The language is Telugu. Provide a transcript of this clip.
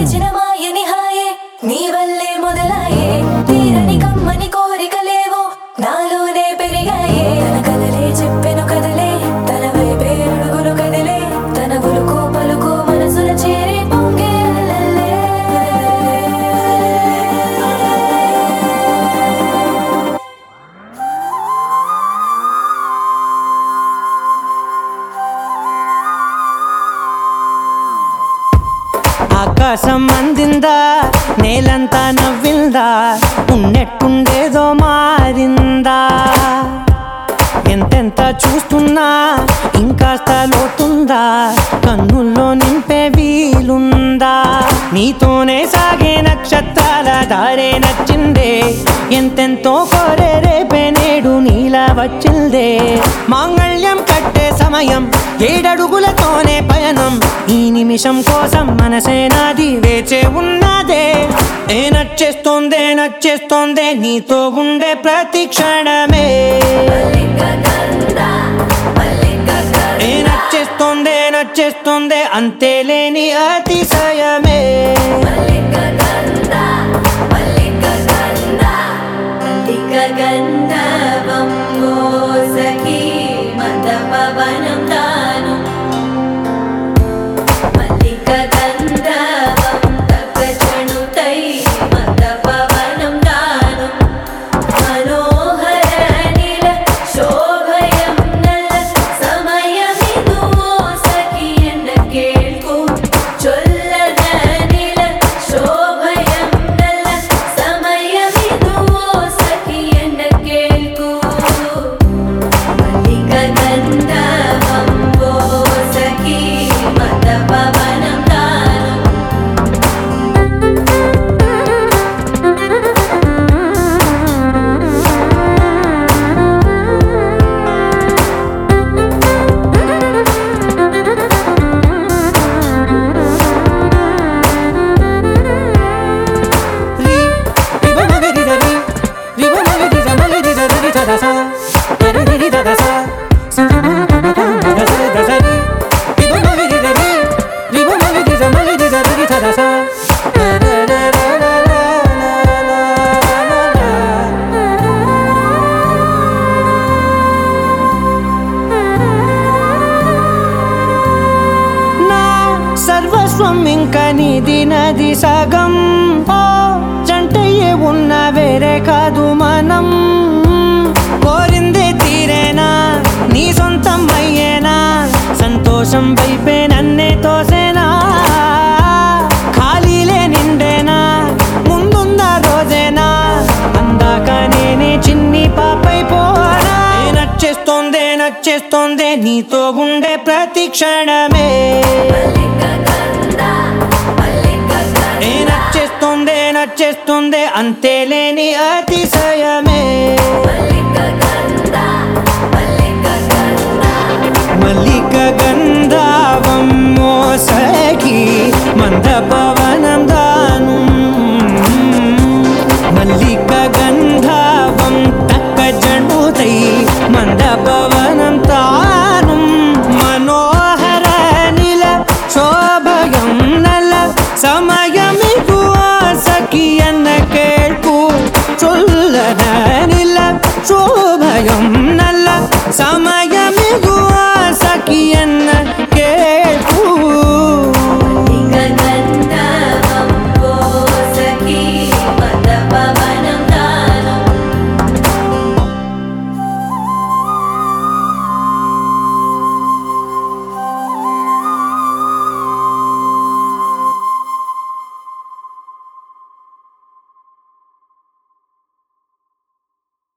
పిలిచిన మాయని హాయే నీ వల్లే మొదలాయే తీరని కమ్మని కోరికలేవో నాలోనే పెరిగాయే తన కదలే చెప్పెను కదలే తన వైపే అడుగులు కదిలే తన ఉలుకు పలుకు మనసుల చేరి పొంగే అలలే. ఆకాశం అందిందా నేలంతా నవ్విందా ఉన్నట్టుండేదో మారిందా ఎంతెంత చూస్తున్నా ఇంకాస్త లోతుందా కన్నుల్లో నింపే వీలుందా నీతోనే సాగే నక్షత్రాల దారే నచ్చిందే ఎంతెంతో కోరే రేపే నేడు నీలా వచ్చిందే మాంగళ్యం కట్టే సమయం ఏడడుగులతోనే పయనం ఈ నిమిషం కోసం మనసే నాది వేచే ఉన్నదే ఏ నచ్చేస్తోందే నచ్చేస్తోందే నీతో ఉండే ప్రతి క్షణమే ఏ నచ్చేస్తోందే నచ్చేస్తోందే అంతే లేని అతిశయమే గంధవం సఖీ మందపవనం తాను మల్లిక గంధవం తగ్గచణుతై మందపవనం తాను మనోహర నిల శోభయం నల్ల సమయమిదు సఖి എന്ന കേൾക്കൂ ചൊല്ലന നില ശോഭയം നല്ല സമയമിതു സഖി എന്ന കേൾക്കൂ മല്ലിക ഗന്ധവം വോ സഖി മതപവനം താനും రి రిబ మగరి రరి రిబ మగరి రమగరి రరి దదస రరి దదస దస దస రి రిబ మగరి రరి రిబ మగరి రమగరి రరి దదస నా సర్వస్వం ఇంక నీది నది సగం ఓ జంటయ్యే ఉన్న వేరే కాదు మనం కోరిందే తీరేనా నీ సొంతం అయ్యేనా సంతోషం వైపే నన్నే తోసేనా ఖాళీలే నిండేనా ముందున్న రోజేనా అందాక నేనే చిన్ని పాపై పోనా ఏ నచ్చేస్తోందే నచ్చేస్తోందే నీతో ఉండే ప్రతి క్షణమే ఏ నచ్చేస్తోందే నచ్చేస్తోందే అంతే లేని అతిశయమే మల్లిక గంధావం మోసగి మంద పవనం దాను మల్లిక గంధావం తక్క జండుతై మంద పవనం తాను మనోహర నిల శోభయం నల సమయమిగు సఖియన్న కేಳ್ಕು ಚೊಲ್ಲದ ನಿಲ್ಲ ಶೋಭಯಂ ನಲ್ಲ ಸಮ